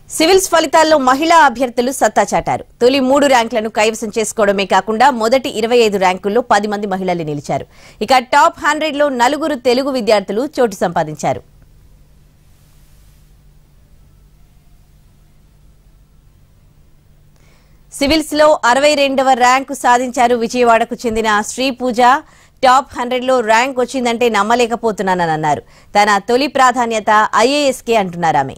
civils ఫలితాల్లో మహిళా అభ్యర్థులు సత్తా చాటారు తొలి మూడు ర్యాంకులను కైవసం చేసుకోవడమే కాకుండా మొదటి ఇరవై ఐదు ర్యాంకుల్లో పది మంది మహిళలు నిలిచారు ఇక టాప్ హండ్రెడ్ లో నలుగురు తెలుగు విద్యార్థులు చోటు సంపాదించారు సివిల్స్ లో అరవై రెండవ ర్యాంకు సాధించారు విజయవాడకు చెందిన శ్రీ పూజ టాప్ హండ్రెడ్ లో ర్యాంక్ వచ్చిందంటే నమ్మలేకపోతున్నానని అన్నారు తన తొలి ప్రాధాన్యత ఐఏఎస్ కే అంటున్నారు ఆమె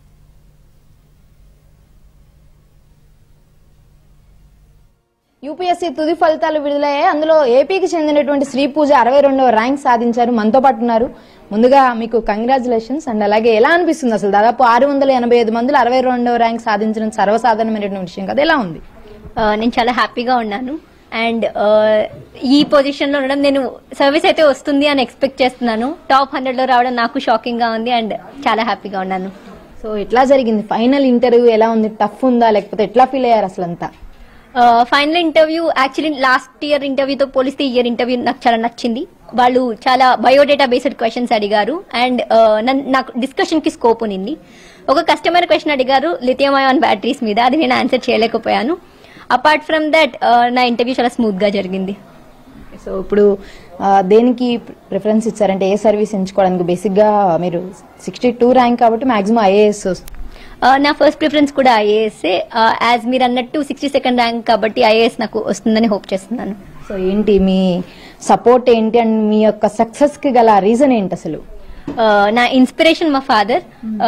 యూపీఎస్సీ తుది ఫలితాలు విడుదలయ్యాయి అందులో ఏపీకి చెందినటువంటి శ్రీ పూజ అరవై రెండవ ర్యాంక్ సాధించారు మనతో పాటు ఉన్నారు ముందుగా మీకు కంగ్రాచులేషన్స్ అండ్ అలాగే ఎలా అనిపిస్తుంది అసలు దాదాపు ఆరు వందల ఎనభై ఐదు మందిలో అరవై రెండవ ర్యాంక్ సాధించడం సర్వసాధారణమైనటువంటి విషయం కదా ఎలా ఉంది ఆ, నేను చాలా హ్యాపీగా ఉన్నాను అండ్ ఈ పొజిషన్ లో ఉండడం నేను సర్వీస్ అయితే వస్తుంది అని ఎక్స్పెక్ట్ చేస్తున్నాను టాప్ హండ్రెడ్ లో రావడం నాకు షాకింగ్ గా ఉంది అండ్ చాలా హ్యాపీగా ఉన్నాను సో ఎట్లా జరిగింది ఫైనల్ ఇంటర్వ్యూ ఎలా ఉంది టఫ్ ఉందా లేకపోతే ఎట్లా ఫీల్ అయ్యారు అసలు అంతా final interview actually last year ఇంటర్వ్యూతో పోలిస్తే ఈ ఇయర్ ఇంటర్వ్యూ నాకు చాలా నచ్చింది వాళ్ళు చాలా బయోడేటా బేస్డ్ క్వశ్చన్స్ అడిగారు అండ్ నాకు డిస్కషన్ కి స్కోప్ ఉన్నింది ఒక కస్టమర్ క్వశ్చన్ అడిగారు లిథియం అయాన్ బ్యాటరీస్ మీద అది నేను ఆన్సర్ చేయలేకపోయాను అపార్ట్ ఫ్రమ్ దట్ నా ఇంటర్వ్యూ చాలా స్మూత్ గా జరిగింది సో ఇప్పుడు ఆ, దేనికి ప్రిఫరెన్స్ ఇచ్చారంటే ఏ సర్వీస్ ఎంచుకోవడానికి బేసిక్ గా మీరు సిక్స్టీ టూ ర్యాంక్ కాబట్టి మాక్సిమం ఐఏఎస్ ఆ, నా ఫస్ట్ ప్రిఫరెన్స్ కూడా ఐఏఎస్ యాజ్ మీరు అన్నట్టు సిక్స్టీ సెకండ్ ర్యాంక్ కాబట్టి ఐఏఎస్ నాకు వస్తుందని హోప్ చేస్తున్నాను సో ఏంటి మీ సపోర్ట్ ఏంటి అండ్ మీ యొక్క సక్సెస్ కి గల రీజన్ ఏంటి అసలు ఆ, నా ఇన్స్పిరేషన్ మా ఫాదర్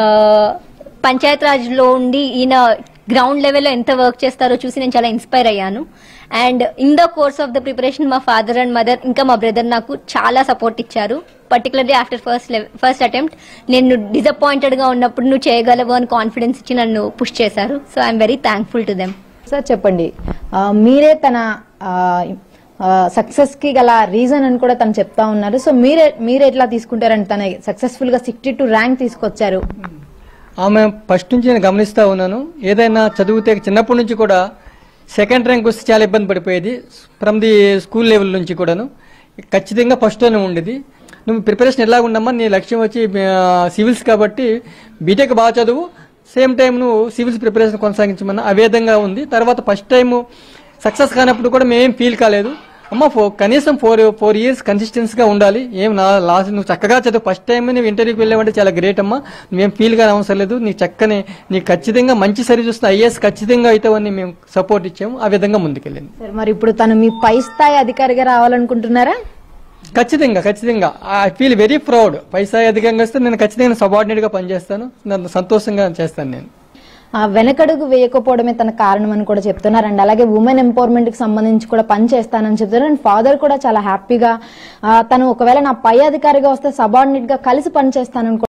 పంచాయత్ రాజ్ లో ఉండి ఈయన గ్రౌండ్ లెవెల్లో ఎంత వర్క్ చేస్తారో చూసి నేను చాలా ఇన్స్పైర్ అయ్యాను and in the course of the preparation మా ఫాదర్ అండ్ మదర్ ఇంకా మా బ్రదర్ నాకు చాలా సపోర్ట్ ఇచ్చారు particularly after first first attempt నేను డిసప్పాయింటెడ్ గా ఉన్నప్పుడు నువ్వు చేయగలవు అని కాన్ఫిడెన్స్ ఇచ్చి నన్ను పుష్ చేశారు so I'm very thankful to them sir చెప్పండి ఆ, మీరే తన సక్సెస్ కి గల రీజన్ అని కూడా తను చెప్తా ఉన్నారు సో మీరే మీరే ఎట్లా తీసుకుంటారండి తన సక్సెస్ఫుల్ గా సిక్స్టీ టూ ర్యాంక్ తీసుకొచ్చారు ఆమె ఫస్ట్ నుంచి నేను గమనిస్తూ ఉన్నాను ఏదైనా చదివితే చిన్నప్పటి నుంచి కూడా సెకండ్ ర్యాంక్ వస్తే చాలా ఇబ్బంది పడిపోయేది ఫ్రమ్ ది స్కూల్ లెవెల్ నుంచి కూడాను ఖచ్చితంగా ఫస్ట్లోనే ఉండేది నువ్వు ప్రిపరేషన్ ఎలా ఉండమ్మా నీ లక్ష్యం వచ్చి సివిల్స్ కాబట్టి బీటెక్ బాగా చదువు సేమ్ టైం నువ్వు సివిల్స్ ప్రిపరేషన్ కొనసాగించమన్నా ఆ విధంగా ఉంది తర్వాత ఫస్ట్ టైం సక్సెస్ కానప్పుడు కూడా మేమేం ఫీల్ కాలేదు అమ్మ ఫో కనీసం ఫోర్ ఫోర్ ఇయర్స్ కన్సిస్టెన్సీగా ఉండాలి ఏం నా లాస్ట్ నువ్వు చక్కగా చదువు ఫస్ట్ టైం నువ్వు ఇంటర్వ్యూకి వెళ్ళావంటే చాలా గ్రేట్ అమ్మా నువ్వేం ఫీల్ గా అవసరం లేదు నీకు చక్కని నీకు ఖచ్చితంగా మంచి సర్వీస్ వస్తుంది ఐఏఎస్ ఖచ్చితంగా అవుతావని మేము సపోర్ట్ ఇచ్చాము ఆ విధంగా ముందుకెళ్ళింది సార్ మరి ఇప్పుడు తను మీ పై స్థాయి అధికారిగా రావాలనుకుంటున్నారా ఖచ్చితంగా ఖచ్చితంగా ఐ ఫీల్ వెరీ ప్రౌడ్ పైసా అధికంగా వస్తే నేను ఖచ్చితంగా సబార్డినేట్ గా పనిచేస్తాను నన్ను సంతోషంగా చేస్తాను నేను ఆ వెనకడుగు వేయకపోవడమే తన కారణం అని కూడా చెప్తున్నారు అండ్ అలాగే ఉమెన్ ఎంపవర్మెంట్ కి సంబంధించి కూడా పని చేస్తానని చెప్తున్నారు అండ్ ఫాదర్ కూడా చాలా హ్యాపీగా ఆ, తను ఒకవేళ నా పై అధికారిగా వస్తే సబార్డినేట్ గా కలిసి పని చేస్తానని కూడా